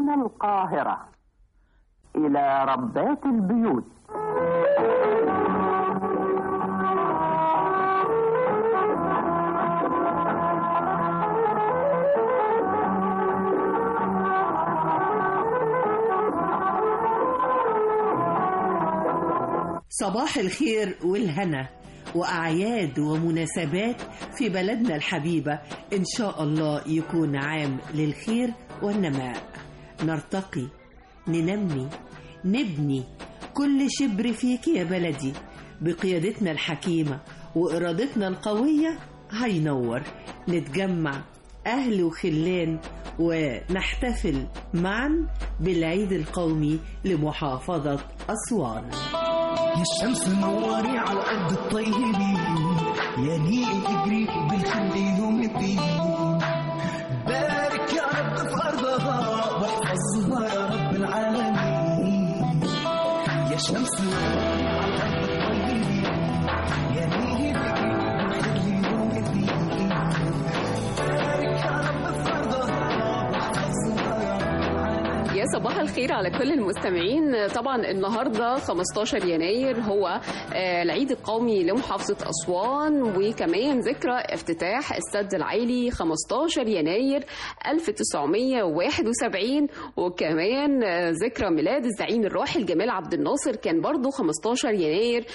من القاهرة إلى ربات البيوت صباح الخير والهنا وأعياد ومناسبات في بلدنا الحبيبة إن شاء الله يكون عام للخير والنماء نرتقي ننمي نبني كل شبر فيك يا بلدي بقيادتنا الحكيمة وإرادتنا القوية هينور نتجمع أهل وخلان ونحتفل معا بالعيد القومي لمحافظة أسوان يا الشمس نوري على أرض الطيبين يا نيل اجري بالكل يوم الدين بارك يا رب في أرضها واحفظها يا رب العالمين يا شمس نوري على أرض الطيبين يا نيل اجري بالكل يوم الدين بارك يا رب في أرضها واحفظها يا رب يا صباح الخير على كل المستمعين طبعا النهارده 15 يناير هو آه، العيد القومي لمحافظه اسوان وكمان ذكرى افتتاح السد العالي 15 يناير 1971 وكمان آه، ذكرى ميلاد الزعيم الراحل جمال عبد الناصر كان برضه 15 يناير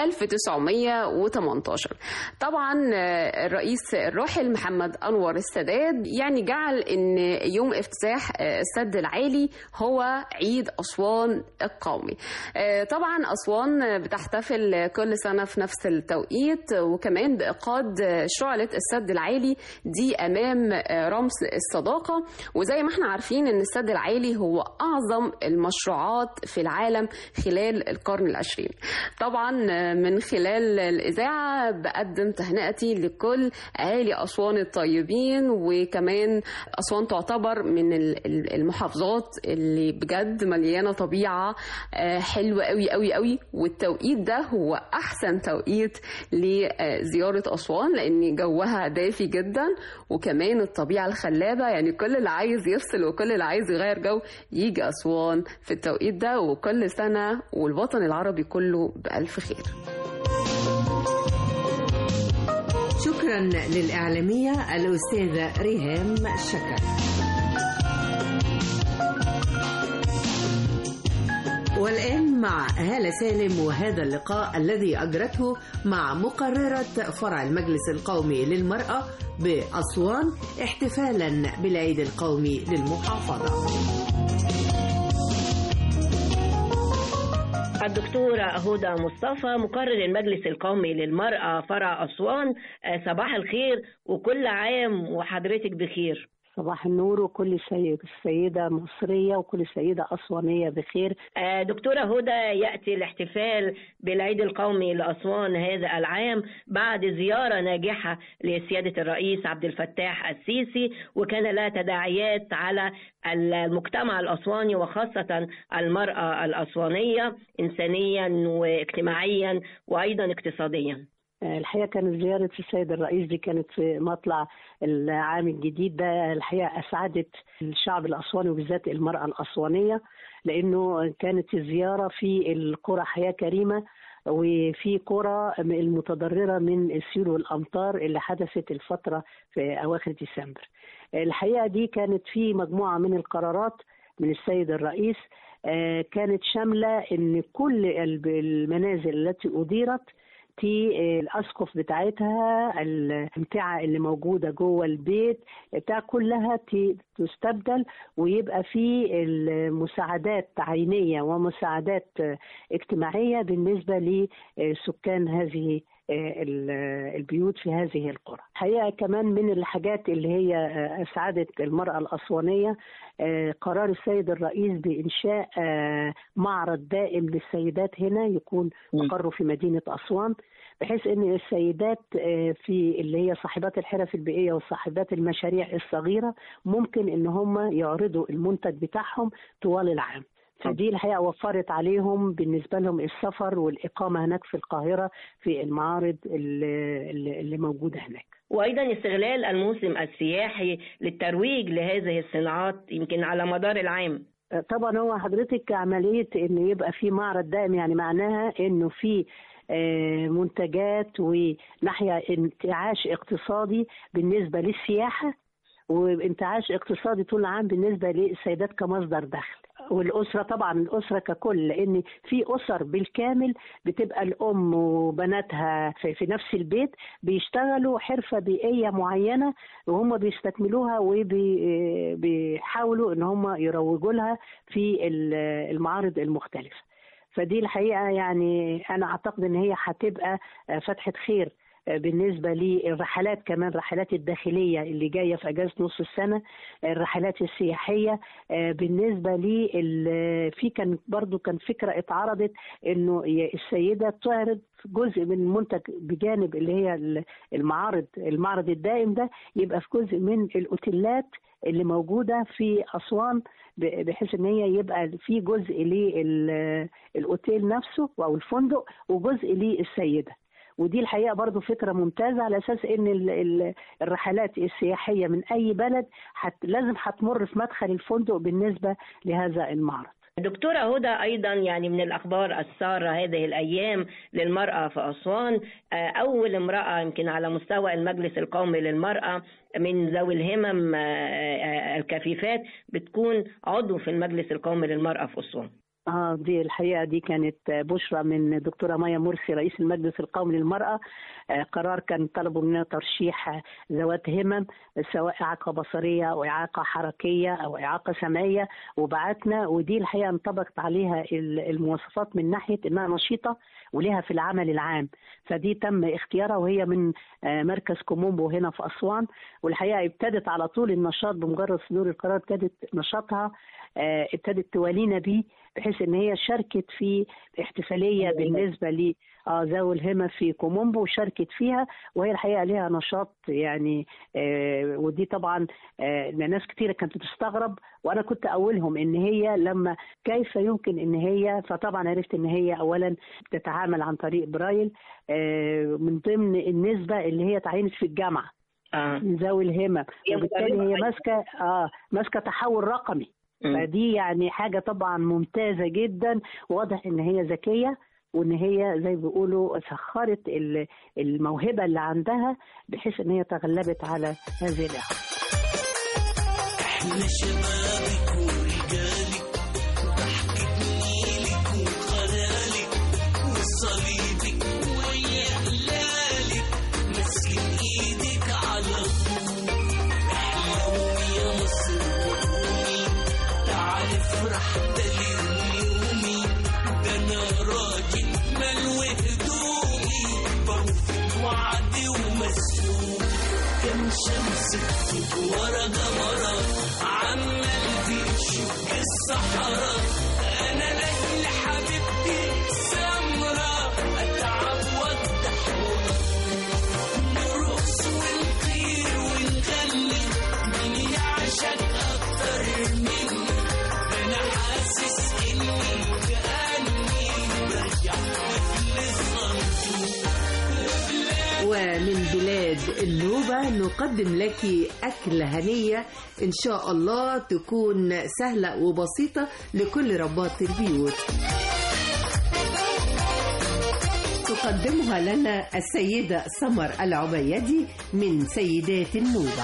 1918 طبعا آه، الرئيس الراحل محمد انور السادات يعني جعل ان يوم افتتاح آه، السد العالي هو عيد اسوان القومي آه، طبعا اسوان بتحتفل كل سنه في نفس التوقيت وكمان بايقاد شعله السد العالي دي امام آه، رمز الصداقه وزي ما احنا عارفين ان السد العالي هو اعظم المشروعات في العالم خلال القرن العشرين طبعا آه، من خلال الاذاعه بقدم تهنئتي لكل اهالي اسوان الطيبين وكمان اسوان تعتبر من ال- ال- المحافظات اللي بجد مليانه طبيعه آه، حلوه قوي قوي قوي والتوقيت ده هو احسن توقيت لزياره اسوان لان جوها دافي جدا وكمان الطبيعه الخلابه يعني كل اللي عايز يفصل وكل اللي عايز يغير جو يجي اسوان في التوقيت ده وكل سنه والوطن العربي كله بالف خير شكرا للإعلامية الأستاذة ريهام شكر والآن مع هالة سالم وهذا اللقاء الذي أجرته مع مقررة فرع المجلس القومي للمرأة بأسوان احتفالا بالعيد القومي للمحافظة الدكتورة هدى مصطفى مقرر المجلس القومي للمرأة فرع أسوان آه، صباح الخير وكل عام وحضرتك بخير صباح النور وكل سي- سيدة مصرية وكل سيدة أسوانية بخير آه، دكتورة هدى يأتي الاحتفال بالعيد القومي لأسوان هذا العام بعد زيارة ناجحة لسيادة الرئيس عبد الفتاح السيسي وكان لها تداعيات على المجتمع الأسواني وخاصة المرأة الأسوانية إنسانيا واجتماعيا وأيضا اقتصاديا آه، الحقيقة كانت زيارة السيد الرئيس دي كانت في مطلع العام الجديد ده الحقيقة أسعدت الشعب الأسواني وبالذات المرأة الأسوانية لأنه كانت الزيارة في القرى حياة كريمة وفي قرى المتضررة من السيول والأمطار اللي حدثت الفترة في أواخر ديسمبر الحقيقة دي كانت في مجموعة من القرارات من السيد الرئيس آه، كانت شاملة أن كل الب- المنازل التي أديرت في الاسقف بتاعتها الامتعه اللي موجوده جوه البيت بتاع كلها ت- تستبدل ويبقى في المساعدات عينيه ومساعدات اجتماعيه بالنسبه لسكان هذه ال- البيوت في هذه القرى الحقيقه كمان من الحاجات اللي هي اسعدت المراه الاسوانيه قرار السيد الرئيس بانشاء معرض دائم للسيدات هنا يكون مقره في مدينه اسوان بحيث ان السيدات في اللي هي صاحبات الحرف البيئيه وصاحبات المشاريع الصغيره ممكن ان هم يعرضوا المنتج بتاعهم طوال العام فدي الحقيقه وفرت عليهم بالنسبه لهم السفر والاقامه هناك في القاهره في المعارض اللي, اللي موجوده هناك. وأيضا استغلال الموسم السياحي للترويج لهذه الصناعات يمكن على مدار العام طبعا هو حضرتك عملية إن يبقى في معرض دائم يعني معناها إنه في آه، منتجات وناحية انتعاش اقتصادي بالنسبة للسياحة وانتعاش اقتصادي طول العام بالنسبة للسيدات كمصدر دخل والأسرة طبعا الأسرة ككل لأن في أسر بالكامل بتبقى الأم وبناتها في, في نفس البيت بيشتغلوا حرفة بيئية معينة وهم بيستكملوها وبيحاولوا إن هم يروجوا لها في ال- المعارض المختلفة فدي الحقيقة يعني أنا أعتقد إن هي هتبقى فتحة خير بالنسبة للرحلات كمان الرحلات الداخلية اللي جاية في أجازة نص السنة الرحلات السياحية آه، بالنسبة لي ال- في كان برضو كان فكرة اتعرضت إنه ي- السيدة تعرض جزء من المنتج بجانب اللي هي ال- المعارض المعرض الدائم ده يبقى في جزء من الأوتيلات اللي موجودة في أسوان ب- بحيث إن هي يبقى في جزء للأوتيل نفسه أو الفندق وجزء للسيدة ودي الحقيقه برضو فكره ممتازه على اساس ان ال- ال- الرحلات السياحيه من اي بلد حت لازم هتمر في مدخل الفندق بالنسبه لهذا المعرض دكتورة هدى أيضا يعني من الأخبار السارة هذه الأيام للمرأة في أسوان آه، أول امرأة يمكن على مستوى المجلس القومي للمرأة من ذوي الهمم آه، آه، الكفيفات بتكون عضو في المجلس القومي للمرأة في أسوان اه دي الحقيقه دي كانت بشرى من دكتوره مايا مرسي رئيس المجلس القومي للمراه آه قرار كان طلبوا مننا ترشيح آه، ذوات همم سواء اعاقه بصريه او اعاقه حركيه او اعاقه سمعيه وبعتنا ودي الحقيقه انطبقت عليها ال- المواصفات من ناحيه انها نشيطه ولها في العمل العام فدي تم اختيارها وهي من آه، مركز كومومبو هنا في اسوان والحقيقه ابتدت على طول النشاط بمجرد صدور القرار ابتدت نشاطها آه، ابتدت توالينا بيه بحيث ان هي شاركت في احتفاليه بالنسبه ل آه، ذوي الهمم في كومومبو وشاركت فيها وهي الحقيقه ليها نشاط يعني آه، ودي طبعا آه، ناس كتيره كانت بتستغرب وانا كنت اولهم ان هي لما كيف يمكن ان هي فطبعا عرفت ان هي اولا بتتعامل عن طريق برايل آه، من ضمن النسبه اللي هي تعينت في الجامعه آه. من ذوي الهمم هي وبالتالي مدربة هي أيضاً. ماسكه اه ماسكه تحول رقمي مم. فدي يعني حاجة طبعا ممتازة جدا واضح ان هي ذكية وان هي زي ما بيقولوا سخرت ال- الموهبة اللي عندها بحيث ان هي تغلبت على هذه الإعاقة احنا شبابك ورجالك ضحكة نيلك وخلالك وصليبك ويا هلالك ماسكين ايدك على طول احلى يا مصر وقومي تعال افرح ده اليوم يومي ده انا راجل ملوي هدومي بوفي وعدي ومسؤول كم شمس تفوت ورا جمرة عمال بيشق الصحراء انا لاجل حبيبتي سمرة اتعب وافتح نرقص ونطير ونغني مين يعشق اكتر مني ده انا حاسس اني كاني برجع طفل صغير ومن بلاد النوبة نقدم لك أكلة هنية إن شاء الله تكون سهلة وبسيطة لكل ربات البيوت تقدمها لنا السيدة سمر العبيدي من سيدات النوبة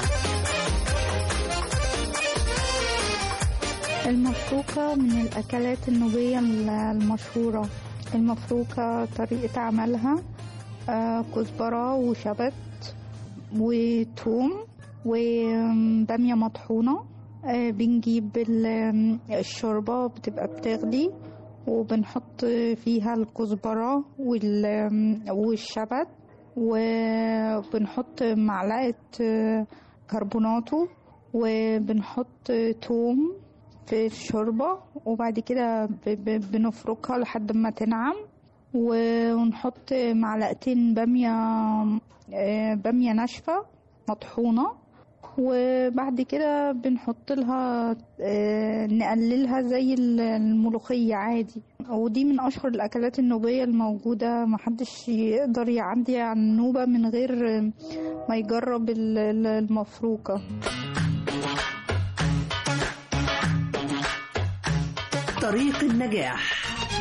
المفروكة من الأكلات النوبية المشهورة المفروكة طريقة عملها آه، كزبرة وشبت وتوم وبامية مطحونة آه، بنجيب ال- الشوربة بتبقى بتغلي وبنحط فيها الكزبرة وال- والشبت وبنحط معلقة آه، كربوناتو وبنحط توم في الشوربة وبعد كده ب- ب- بنفركها لحد ما تنعم و- ونحط معلقتين بامية آه، بامية ناشفة مطحونة وبعد كده بنحط لها آه، نقللها زي ال- الملوخية عادي ودي من أشهر الأكلات النوبية الموجودة محدش يقدر يعدي على النوبة من غير آه، ما يجرب ال- ال- المفروكة طريق النجاح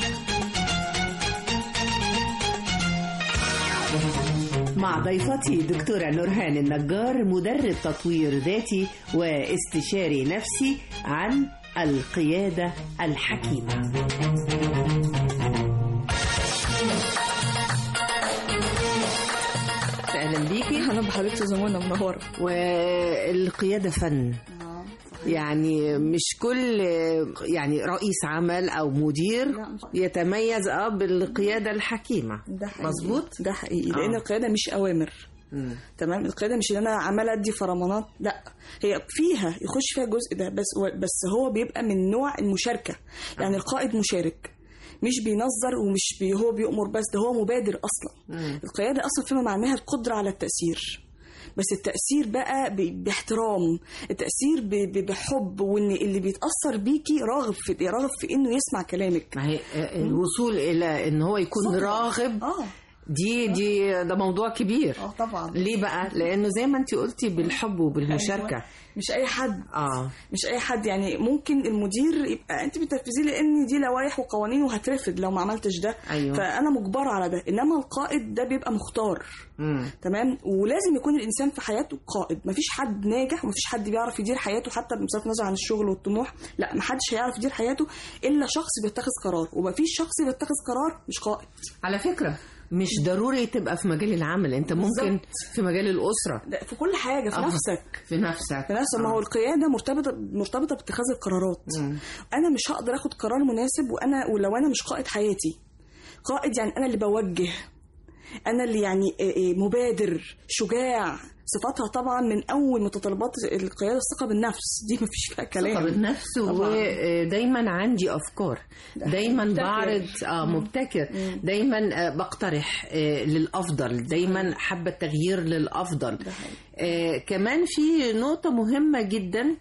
مع ضيفتي دكتورة نورهان النجار مدرب تطوير ذاتي واستشاري نفسي عن القيادة الحكيمة أهلا بيكي اهلا بحضرتك زمانة منورة والقيادة فن يعني مش كل يعني رئيس عمل او مدير يتميز اه بالقياده الحكيمه ده حقيقي مظبوط ده حقيقي لان آه. القياده مش اوامر تمام القياده مش ان انا عماله ادي فرمانات لا هي فيها يخش فيها الجزء ده بس بس هو بيبقى من نوع المشاركه يعني القائد مشارك مش بينظر ومش بي هو بيأمر بس ده هو مبادر اصلا القياده اصلا فيما معناها القدره على التاثير بس التأثير بقى ب- باحترام التأثير ب- ب- بحب وإن اللي بيتأثر بيكي راغب في راغب في إنه يسمع كلامك ما هي آه، الوصول الى ان هو يكون صبر. راغب اه دي دي ده موضوع كبير اه طبعا ليه بقى لانه زي ما انت قلتي بالحب وبالمشاركه مش اي حد اه مش اي حد يعني ممكن المدير يبقى انت بتنفذيه لان دي لوائح وقوانين وهترفض لو ما عملتش ده أيوة. فانا مجبره على ده انما القائد ده بيبقى مختار مم. تمام ولازم يكون الانسان في حياته قائد مفيش حد ناجح ومفيش حد بيعرف يدير حياته حتى بصرف النظر عن الشغل والطموح لا محدش هيعرف يدير حياته الا شخص بيتخذ قرار ومفيش شخص بيتخذ قرار مش قائد على فكره مش ضروري تبقى في مجال العمل انت ممكن بالظبط. في مجال الاسره ده في كل حاجه في آه. نفسك في نفسك في نفسك ما هو القياده مرتبطه مرتبطه باتخاذ القرارات مم. انا مش هقدر اخد قرار مناسب وانا ولو انا مش قائد حياتي قائد يعني انا اللي بوجه انا اللي يعني إيه إيه مبادر شجاع صفاتها طبعا من اول متطلبات القياده الثقه بالنفس دي مفيش فيها كلام ثقة بالنفس طبعاً. ودايما عندي افكار دايما مبتكر. بعرض اه مبتكر دايما آه، بقترح آه، للافضل دايما حابه التغيير للافضل آه، كمان في نقطه مهمه جدا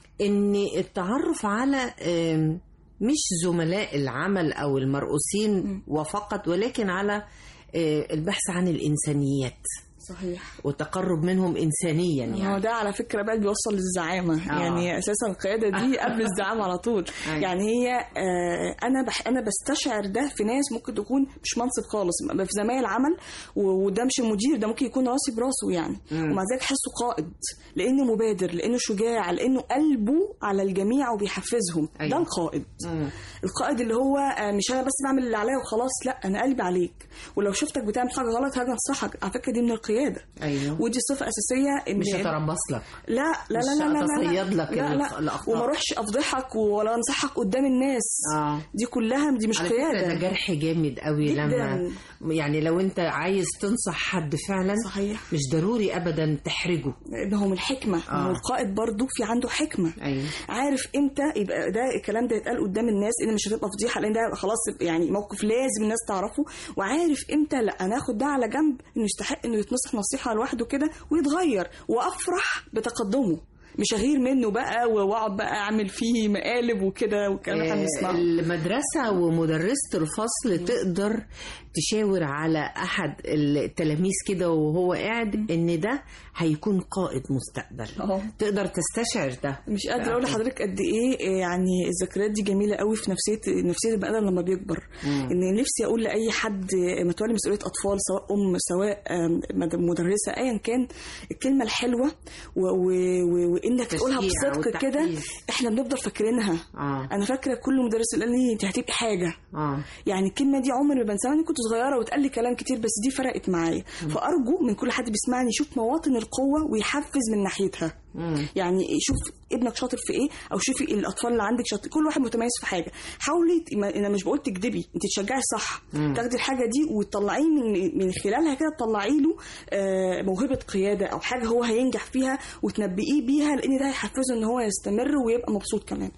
ان التعرف على آم، مش زملاء العمل او المرؤوسين وفقط ولكن على آه، البحث عن الانسانيات صحيح والتقرب منهم انسانيا هو يعني ده على فكره بقى بيوصل للزعامه آه. يعني اساسا القياده دي قبل الزعامه على طول أيوة. يعني هي آه انا بح انا بستشعر ده في ناس ممكن تكون مش منصب خالص في زمايل عمل و- وده مش المدير ده ممكن يكون راسي براسه يعني مم. ومع ذلك حسه قائد لانه مبادر لانه شجاع لانه قلبه على الجميع وبيحفزهم أيوة. ده القائد مم. القائد اللي هو آه، مش انا بس بعمل اللي عليا وخلاص لا انا قلبي عليك ولو شفتك بتعمل حاجه غلط هاجي انصحك على فكره دي من القياده ايوه ودي صفه اساسيه ان مش هتربص لك لا لا مش لا لا لا لا هتصيد لك لا الخ- لا الأخطاء. وما اروحش افضحك ولا انصحك قدام الناس اه دي كلها دي مش على فكرة ده قياده جرح جامد قوي جداً. لما يعني لو انت عايز تنصح حد فعلا صحيح مش ضروري ابدا تحرجه ما هو من الحكمه ما هو آه. القائد برضو في عنده حكمه ايوه عارف امتى يبقى ده الكلام ده يتقال قدام الناس ان مش هتبقى فضيحه لان ده خلاص يعني موقف لازم الناس تعرفه وعارف امتى لا انا اخد ده على جنب انه يستحق انه يتنصح نصيحه لوحده كده ويتغير وافرح بتقدمه مش اغير منه بقى واقعد بقى اعمل فيه مقالب وكده والكلام اللي احنا آه، بنسمعه المدرسة ومدرسة الفصل تقدر تشاور على أحد التلاميذ كده وهو قاعد إن ده هيكون قائد مستقبل أهو. تقدر تستشعر ده مش قادره اقول لحضرتك قد ايه يعني الذكريات دي جميله قوي في نفسيه نفسيه البني ادم لما بيكبر ان نفسي اقول لاي حد متولي مسؤوليه اطفال سواء ام سواء آم، مد- مدرسه ايا كان الكلمه الحلوه و- و- و- وانك تقولها تشجيع بصدق كده والتحفيز. احنا بنفضل فاكرينها اه انا فاكره كل مدرس قال لي انت هتبقي حاجه اه يعني الكلمه دي عمري ما بنساها انا كنت صغيره واتقال لي كلام كتير بس دي فرقت معايا فارجو من كل حد بيسمعني يشوف مواطن القوه ويحفز من ناحيتها مم. يعني شوف ابنك شاطر في ايه او شوفي الاطفال اللي عندك شاطر كل واحد متميز في حاجه حاولي ما- انا مش بقول تكدبي انت تشجعي صح تاخدي الحاجه دي وتطلعيه من من خلالها كده تطلعي له آه، موهبه قياده او حاجه هو هينجح فيها وتنبئيه بيها لان ده هيحفزه ان هو يستمر ويبقى مبسوط كمان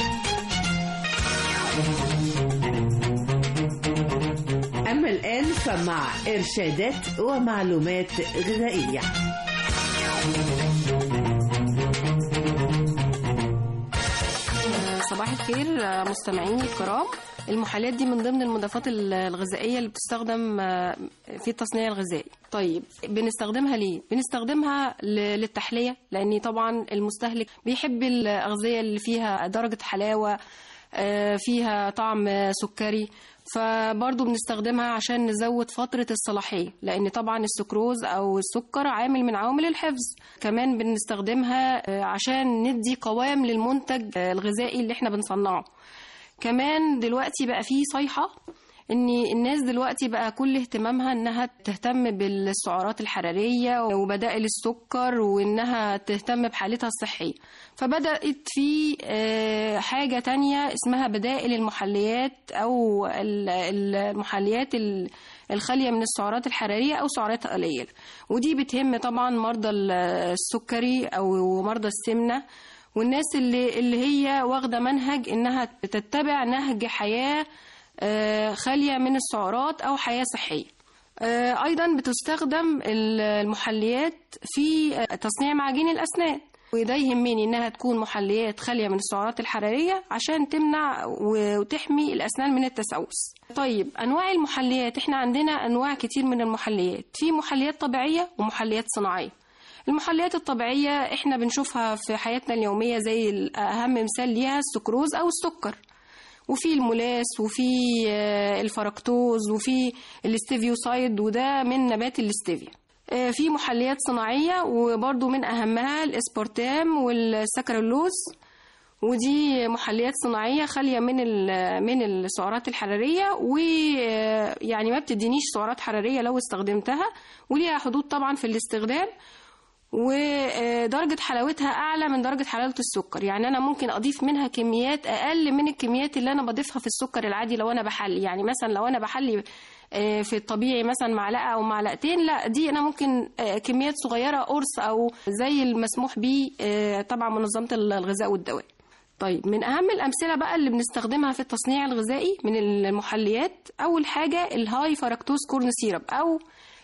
أما الآن ف وقفة مع إرشادات ومعلومات غذائية صباح الخير مستمعيني الكرام المحلات دي من ضمن المضادات الغذائيه اللي بتستخدم في التصنيع الغذائي طيب بنستخدمها ليه بنستخدمها ل- للتحليه لان طبعا المستهلك بيحب الاغذيه اللي فيها درجه حلاوه آه، فيها طعم سكري فبرضه بنستخدمها عشان نزود فترة الصلاحية لأن طبعا السكروز أو السكر عامل من عوامل الحفظ كمان بنستخدمها آه، عشان ندي قوام للمنتج آه، الغذائي اللي احنا بنصنعه كمان دلوقتي بقى فيه صيحة ان الناس دلوقتي بقى كل اهتمامها انها تهتم بالسعرات الحرارية وبدائل السكر وانها تهتم بحالتها الصحية فبدأت في آه، حاجة تانية اسمها بدائل المحليات او ال- ال- المحليات ال- الخالية من السعرات الحرارية او سعراتها قليلة ودي بتهم طبعا مرضى ال- السكري او مرضى السمنة والناس اللي اللي هي واخده منهج انها تتبع نهج حياه آه، خاليه من السعرات او حياه صحيه آه، ايضا بتستخدم ال- المحليات في آه، تصنيع معاجين الاسنان وده يهمني انها تكون محليات خاليه من السعرات الحراريه عشان تمنع و- وتحمي الاسنان من التسوس طيب انواع المحليات احنا عندنا انواع كتير من المحليات في محليات طبيعيه ومحليات صناعيه المحليات الطبيعية احنا بنشوفها في حياتنا اليومية زي أهم مثال ليها السكروز أو السكر وفي الملاس وفي آه، الفركتوز وفي الاستيفيوسايد وده من نبات الاستيفيا آه، في محليات صناعية وبرضو من أهمها الاسبورتام والسكرلوز ودي محليات صناعية خالية من ال- من السعرات الحرارية ويعني ما بتدينيش سعرات حرارية لو استخدمتها وليها حدود طبعا في الاستخدام ودرجة حلاوتها أعلى من درجة حلاوة السكر يعني أنا ممكن أضيف منها كميات أقل من الكميات اللي أنا بضيفها في السكر العادي لو أنا بحلي يعني مثلا لو أنا بحلي آه، في الطبيعي مثلا معلقة أو معلقتين لا دي أنا ممكن آه، كميات صغيرة قرص أو زي المسموح بيه آه، طبعا منظمة الغذاء والدواء طيب من أهم الأمثلة بقى اللي بنستخدمها في التصنيع الغذائي من المحليات أول حاجة الهاي فركتوز كورن سيرب أو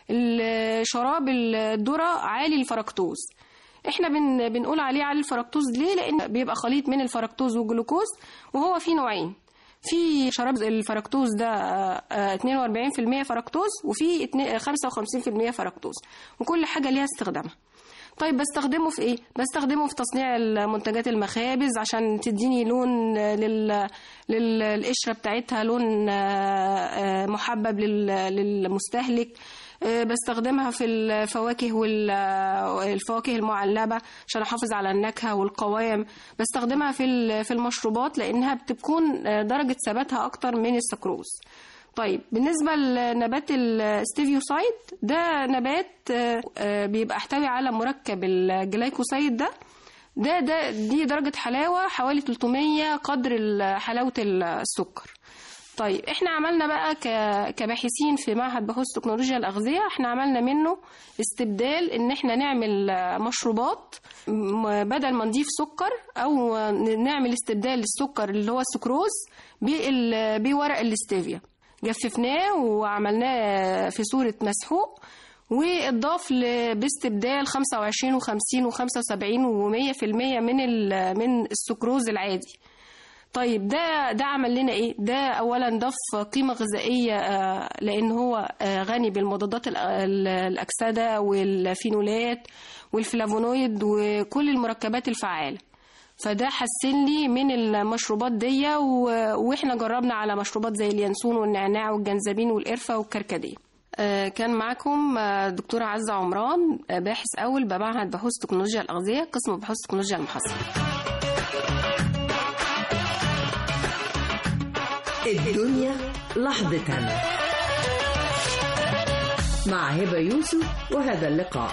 ال- شراب الذرة عالي الفركتوز احنا بن بنقول عليه عالي الفركتوز ليه لان بيبقى خليط من الفركتوز والجلوكوز وهو فيه نوعين في شراب الفركتوز ده آه، 42% فركتوز وفي اتنين- 55% فركتوز وكل حاجه ليها استخدامها طيب بستخدمه في ايه بستخدمه في تصنيع المنتجات المخابز عشان تديني لون لل... للقشره بتاعتها لون آه، آه، محبب لل... للمستهلك آه، بستخدمها في الفواكه والفواكه المعلبة عشان أحافظ على النكهة والقوام بستخدمها في ال- في المشروبات لأنها بتكون آه، درجة ثباتها أكتر من السكروز طيب بالنسبة لنبات الستيفيوسايد ده نبات آه، آه، بيبقى احتوي على مركب الجلايكوسايد ده ده ده دي درجة حلاوة حوالي 300 قدر ال- حلاوة السكر طيب احنا عملنا بقى ك- كباحثين في معهد بحوث تكنولوجيا الأغذية احنا عملنا منه استبدال ان احنا نعمل آه، مشروبات م- بدل ما نضيف سكر او ن- نعمل استبدال السكر اللي هو السكروز بال- بورق الاستيفيا جففناه وعملناه في صورة مسحوق واتضاف ل- باستبدال 25 و50 و75 و100% من ال- من السكروز العادي طيب ده ده عمل لنا ايه ده اولا ضاف قيمه غذائيه آه، لان هو آه، غني بالمضادات الأ- ال- الاكسده والفينولات والفلافونويد وكل المركبات الفعاله فده حسن لي من المشروبات دي و- واحنا جربنا على مشروبات زي اليانسون والنعناع والجنزبين والقرفه والكركديه آه، كان معكم آه، دكتورة عزة عمران آه، باحث أول بمعهد بحوث تكنولوجيا الأغذية قسم بحوث تكنولوجيا المحاصيل الدنيا لحظة مع هبة يوسف وهذا اللقاء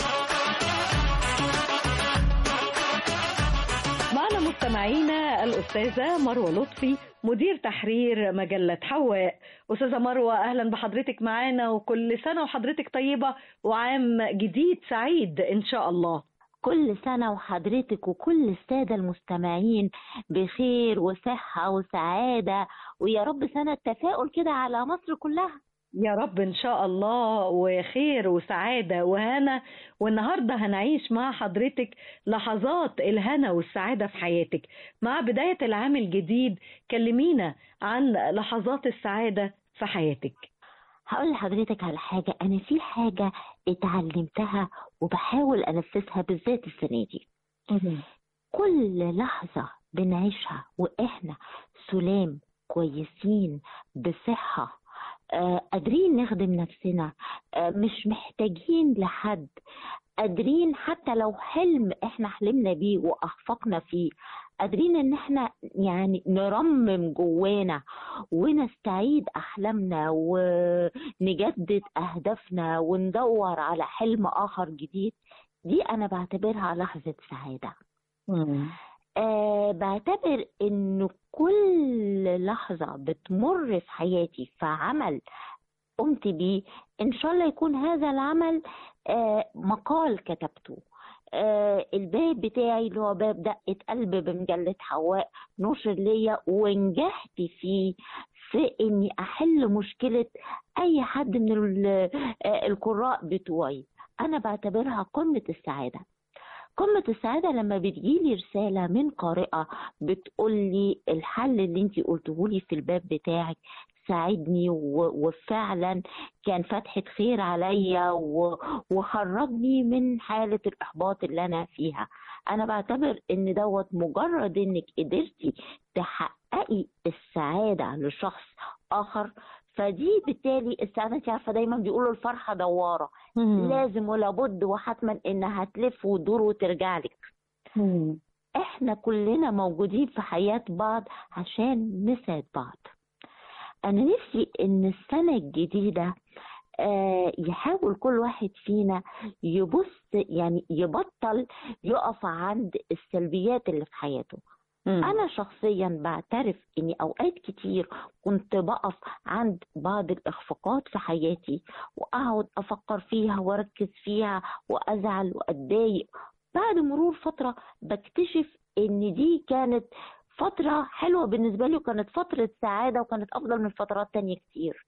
معنا مستمعينا الأستاذة مروة لطفي مدير تحرير مجلة حواء أستاذة مروة أهلا بحضرتك معانا وكل سنة وحضرتك طيبة وعام جديد سعيد إن شاء الله كل سنة وحضرتك وكل السادة المستمعين بخير وصحة وسعادة ويا رب سنة تفاؤل كده على مصر كلها يا رب ان شاء الله وخير وسعاده وهنا والنهارده هنعيش مع حضرتك لحظات الهنا والسعاده في حياتك مع بدايه العام الجديد كلمينا عن لحظات السعاده في حياتك هقول لحضرتك على حاجة أنا في حاجة اتعلمتها وبحاول أنفذها بالذات السنة دي كل لحظة بنعيشها وإحنا سلام كويسين بصحة آه، قادرين نخدم نفسنا آه، مش محتاجين لحد قادرين حتى لو حلم احنا حلمنا بيه واخفقنا فيه قادرين ان احنا يعني نرمم جوانا ونستعيد احلامنا ونجدد اهدافنا وندور على حلم اخر جديد دي انا بعتبرها لحظة سعادة آه بعتبر انه كل لحظة بتمر في حياتي في عمل قمت بيه ان شاء الله يكون هذا العمل آه مقال كتبته آه الباب بتاعي اللي هو باب دقة قلب بمجلة حواء نشر ليا ونجحت فيه في اني احل مشكلة اي حد من ال- آه، القراء بتوعي انا بعتبرها قمة السعادة قمة السعادة لما بتجيلي رسالة من قارئة بتقولي الحل اللي انتي قلتهولي في الباب بتاعك ساعدني و- وفعلا كان فتحة خير عليا و- وخرجني من حالة الإحباط اللي أنا فيها أنا بعتبر إن دوت مجرد إنك قدرتي تحققي السعادة لشخص آخر فدي بالتالي السعادة انت عارفة دايما بيقولوا الفرحة دوارة لازم ولابد وحتما انها تلف وتدور وترجع لك احنا كلنا موجودين في حياة بعض عشان نسعد بعض انا نفسي ان السنة الجديدة آه، يحاول كل واحد فينا يبص يعني يبطل يقف عند السلبيات اللي في حياته انا شخصيا بعترف اني اوقات كتير كنت بقف عند بعض الاخفاقات في حياتي واقعد افكر فيها واركز فيها وازعل واتضايق بعد مرور فتره بكتشف ان دي كانت فتره حلوه بالنسبه لي وكانت فتره سعاده وكانت افضل من فترات تانية كتير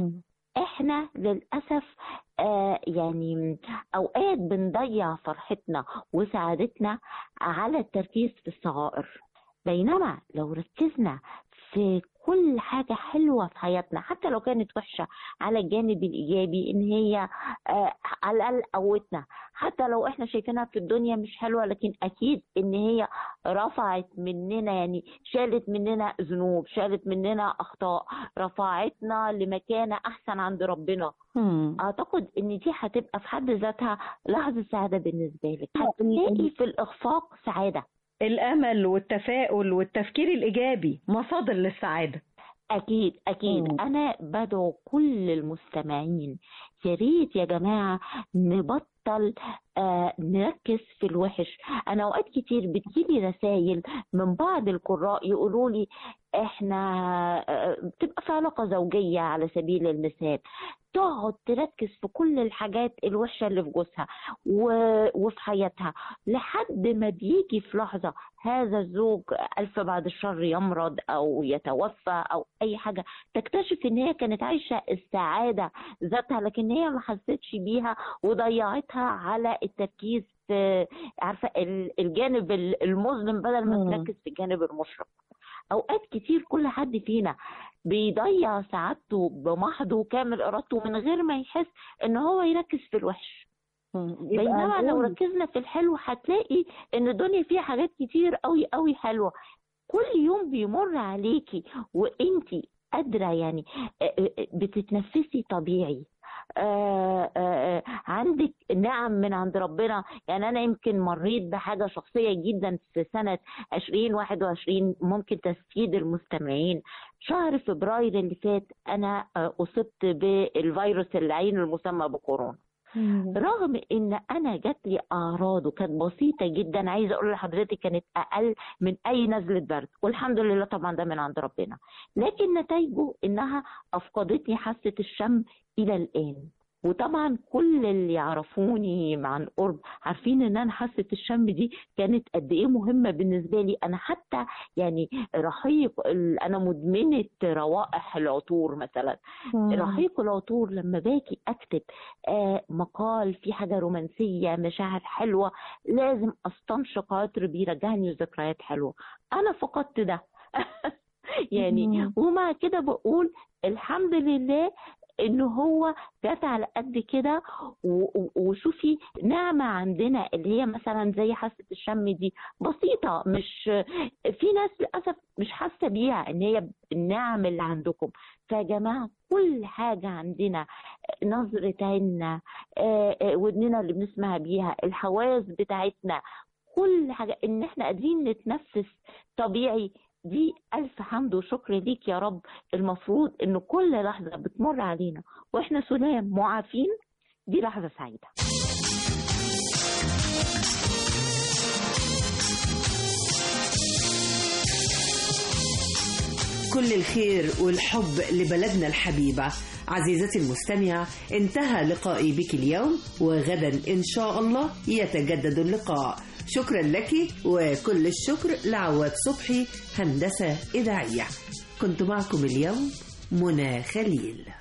احنا للاسف آه يعني اوقات بنضيع فرحتنا وسعادتنا على التركيز في الصغائر بينما لو ركزنا في كل حاجة حلوة في حياتنا حتى لو كانت وحشة على الجانب الإيجابي إن هي آه على الأقل قوتنا حتى لو إحنا شايفينها في الدنيا مش حلوة لكن أكيد إن هي رفعت مننا يعني شالت مننا ذنوب شالت مننا أخطاء رفعتنا لمكانة أحسن عند ربنا أعتقد إن دي هتبقى في حد ذاتها لحظة سعادة بالنسبة لك هتلاقي في الإخفاق سعادة الامل والتفاؤل والتفكير الايجابي مصادر للسعاده أكيد أكيد مم. أنا بدعو كل المستمعين يا ريت يا جماعة نبطل آه نركز في الوحش أنا أوقات كتير بتجيلي رسائل من بعض القراء يقولوا لي إحنا آه بتبقى في علاقة زوجية على سبيل المثال تقعد تركز في كل الحاجات الوحشة اللي في جوزها و- وفي حياتها لحد ما بيجي في لحظة هذا الزوج ألف بعد الشر يمرض أو يتوفى أو أي حاجة تكتشف إن هي كانت عايشة السعادة ذاتها لكن هي ما حستش بيها وضيعتها على التركيز في عارفة ال- الجانب ال- المظلم بدل ما مم. تركز في الجانب المشرق أوقات كتير كل حد فينا بيضيع سعادته بمحضه كامل إرادته من غير ما يحس إن هو يركز في الوحش بينما لو نقول- ركزنا في الحلو هتلاقي ان الدنيا فيها حاجات كتير قوي قوي حلوه كل يوم بيمر عليكي وانتي قادره يعني آه، آه، بتتنفسي طبيعي آه، آه، آه، عندك نعم من عند ربنا يعني انا يمكن مريت بحاجه شخصيه جدا في سنه 2021 ممكن تفيد المستمعين شهر فبراير اللي فات انا آه، اصبت بالفيروس اللعين المسمى بكورونا رغم ان انا جات لي اعراض وكانت بسيطه جدا عايزه اقول لحضرتك كانت اقل من اي نزله برد والحمد لله طبعا ده من عند ربنا لكن نتائجه انها افقدتني حاسه الشم الى الان وطبعا كل اللي يعرفوني عن قرب عارفين ان انا حاسه الشم دي كانت قد ايه مهمه بالنسبه لي انا حتى يعني رحيق ال- انا مدمنه روائح العطور مثلا مم. رحيق العطور لما باجي اكتب آه مقال في حاجه رومانسيه مشاعر حلوه لازم استنشق عطر بيرجعني لذكريات حلوه انا فقدت ده يعني مم. ومع كده بقول الحمد لله ان هو جت على قد كده و- و- وشوفي نعمه عندنا اللي هي مثلا زي حاسه الشم دي بسيطه مش في ناس للاسف مش حاسه بيها ان هي النعم اللي عندكم فيا جماعه كل حاجه عندنا نظره عيننا آه، آه، ودننا اللي بنسمع بيها الحواس بتاعتنا كل حاجه ان احنا قادرين نتنفس طبيعي دي ألف حمد وشكر ليك يا رب المفروض إن كل لحظة بتمر علينا وإحنا سلام معافين دي لحظة سعيدة كل الخير والحب لبلدنا الحبيبة عزيزتي المستمعة انتهى لقائي بك اليوم وغدا إن شاء الله يتجدد اللقاء شكرا لك وكل الشكر لعواد صبحي هندسة إذاعية كنت معكم اليوم منى خليل